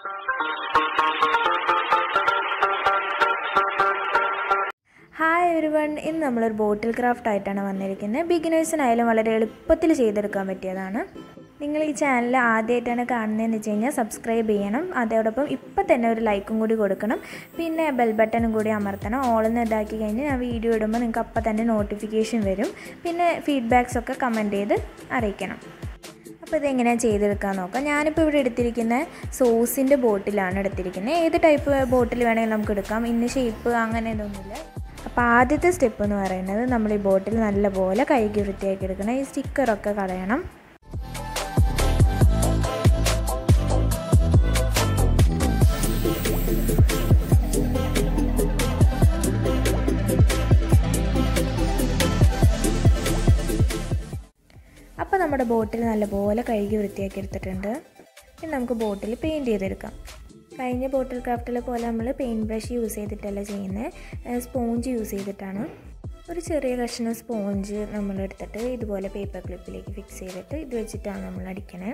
hi every one ഇന്ന് നമ്മളൊരു ബോട്ടിൽ craft ആയിട്ടാണ് വന്നിരിക്കുന്നത് ബിഗിനേഴ്സിനായാലും വളരെ എളുപ്പത്തിൽ ചെയ്തെടുക്കാൻ പറ്റിയതാണ് നിങ്ങൾ ഈ ചാനൽ ആദ്യമായിട്ടാണ് കാണുന്നതെന്ന് വെച്ച് കഴിഞ്ഞാൽ സബ്സ്ക്രൈബ് ചെയ്യണം അതോടൊപ്പം ഇപ്പം തന്നെ ഒരു ലൈക്കും കൂടി കൊടുക്കണം പിന്നെ ബെൽ ബട്ടണും കൂടി അമർത്തണം ഓളെന്ന് ഇതാക്കി കഴിഞ്ഞ് ഞാൻ വീഡിയോ ഇടുമ്പോൾ നിങ്ങൾക്ക് അപ്പം തന്നെ നോട്ടിഫിക്കേഷൻ വരും പിന്നെ ഫീഡ്ബാക്സ് ഒക്കെ കമൻറ്റ് ചെയ്ത് അറിയിക്കണം അപ്പോൾ ഇതെങ്ങനെയാണ് ചെയ്തെടുക്കാൻ നോക്കാം ഞാനിപ്പോൾ ഇവിടെ എടുത്തിരിക്കുന്ന സോസിൻ്റെ ബോട്ടിലാണ് എടുത്തിരിക്കുന്നത് ഏത് ടൈപ്പ് ബോട്ടിൽ വേണമെങ്കിലും നമുക്ക് എടുക്കാം ഇന്ന ഷേപ്പ് അങ്ങനെ ഇതൊന്നുമില്ല അപ്പോൾ ആദ്യത്തെ സ്റ്റെപ്പ് എന്ന് പറയുന്നത് നമ്മൾ ഈ ബോട്ടിൽ നല്ലപോലെ കഴുകി വൃത്തിയാക്കി എടുക്കണം ഈ സ്റ്റിക്കറൊക്കെ കളയണം അപ്പോൾ നമ്മുടെ ബോട്ടിൽ നല്ലപോലെ കഴുകി വൃത്തിയാക്കി എടുത്തിട്ടുണ്ട് ഇനി നമുക്ക് ബോട്ടിൽ പെയിൻറ്റ് ചെയ്തെടുക്കാം കഴിഞ്ഞ ബോട്ടിൽ ക്രാഫ്റ്റിലെ പോലെ നമ്മൾ പെയിൻറ്റ് ബ്രഷ് യൂസ് ചെയ്തിട്ടല്ല ചെയ്യുന്നത് സ്പോഞ്ച് യൂസ് ചെയ്തിട്ടാണ് ഒരു ചെറിയ കഷ്ണം സ്പോഞ്ച് നമ്മൾ എടുത്തിട്ട് ഇതുപോലെ പേപ്പർ ക്ലിപ്പിലേക്ക് ഫിക്സ് ചെയ്തിട്ട് ഇത് വെച്ചിട്ടാണ് നമ്മൾ അടിക്കണേ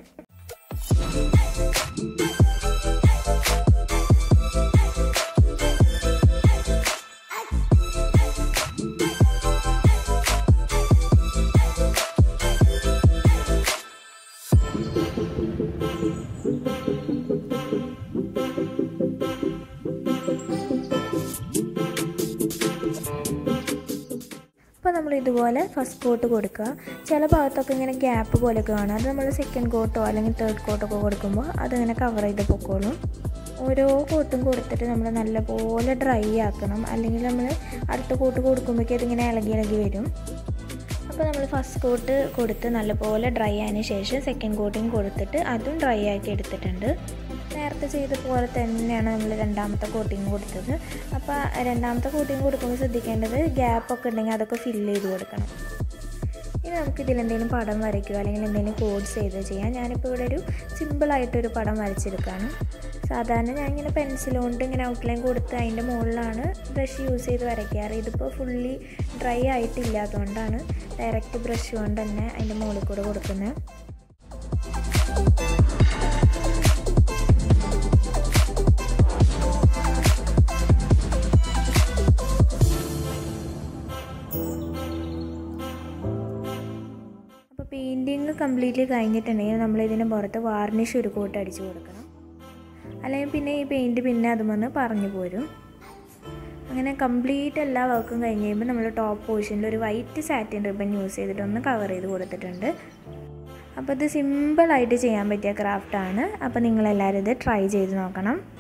അപ്പോൾ നമ്മൾ ഇതുപോലെ ഫസ്റ്റ് കോട്ട് കൊടുക്കുക ചില ഭാഗത്തൊക്കെ ഇങ്ങനെ ഗ്യാപ്പ് പോലെയൊക്കെ കാണും അത് നമ്മൾ സെക്കൻഡ് കോട്ടോ അല്ലെങ്കിൽ തേർഡ് കോട്ടൊക്കെ കൊടുക്കുമ്പോൾ അതിങ്ങനെ കവർ ചെയ്ത് പൊക്കോളും ഓരോ കോട്ടും കൊടുത്തിട്ട് നമ്മൾ നല്ലപോലെ ഡ്രൈ ആക്കണം അല്ലെങ്കിൽ നമ്മൾ അടുത്ത കോട്ട് കൊടുക്കുമ്പോഴേക്കും അതിങ്ങനെ ഇളകി ഇളകി വരും അപ്പോൾ നമ്മൾ ഫസ്റ്റ് കോട്ട് കൊടുത്ത് നല്ലപോലെ ഡ്രൈ ആയതിനു ശേഷം സെക്കൻഡ് കോട്ടിങ് കൊടുത്തിട്ട് അതും ഡ്രൈ ആക്കി എടുത്തിട്ടുണ്ട് നേരത്തെ ചെയ്ത പോലെ തന്നെയാണ് നമ്മൾ രണ്ടാമത്തെ കോട്ടിങ് കൊടുത്തത് അപ്പോൾ രണ്ടാമത്തെ കോട്ടിങ് കൊടുക്കുമ്പോൾ ശ്രദ്ധിക്കേണ്ടത് ഗ്യാപ്പൊക്കെ ഉണ്ടെങ്കിൽ അതൊക്കെ ഫില്ല് ചെയ്ത് കൊടുക്കണം ഇനി നമുക്ക് ഇതിലെന്തെങ്കിലും പടം വരയ്ക്കുകയോ അല്ലെങ്കിൽ എന്തെങ്കിലും കോഡ്സ് ചെയ്ത് ചെയ്യാം ഞാനിപ്പോൾ ഇവിടെ ഒരു സിമ്പിളായിട്ടൊരു പടം വരച്ചെടുക്കുകയാണ് സാധാരണ ഞാൻ ഇങ്ങനെ പെൻസിൽ കൊണ്ട് ഇങ്ങനെ ഔട്ട്ലൈൻ കൊടുത്ത് അതിൻ്റെ മുകളിലാണ് ബ്രഷ് യൂസ് ചെയ്ത് വരയ്ക്കാറ് ഇതിപ്പോൾ ഫുള്ളി ഡ്രൈ ആയിട്ടില്ലാത്തതുകൊണ്ടാണ് ഡയറക്റ്റ് ബ്രഷ് കൊണ്ട് തന്നെ അതിൻ്റെ മുകളിൽ കൂടെ കൊടുക്കുന്നത് അപ്പോൾ പെയിൻറ്റിങ് കംപ്ലീറ്റ്ലി കഴിഞ്ഞിട്ടുണ്ടെങ്കിൽ നമ്മൾ ഇതിന് പുറത്ത് വാർണിഷ് ഒരു കോട്ട് അടിച്ചു കൊടുക്കണം അല്ലെങ്കിൽ പിന്നെ ഈ പെയിൻറ്റ് പിന്നെ അതുമെന്ന് പറഞ്ഞു പോരും അങ്ങനെ കംപ്ലീറ്റ് എല്ലാ വർക്കും കഴിഞ്ഞ് കഴിയുമ്പോൾ നമ്മൾ ടോപ്പ് പോർഷനിൽ ഒരു വൈറ്റ് സാറ്റിൻ റിബൺ യൂസ് ചെയ്തിട്ട് ഒന്ന് കവർ ചെയ്ത് കൊടുത്തിട്ടുണ്ട് അപ്പോൾ ഇത് സിമ്പിളായിട്ട് ചെയ്യാൻ പറ്റിയ ക്രാഫ്റ്റാണ് അപ്പോൾ നിങ്ങളെല്ലാവരും ഇത് ട്രൈ ചെയ്ത് നോക്കണം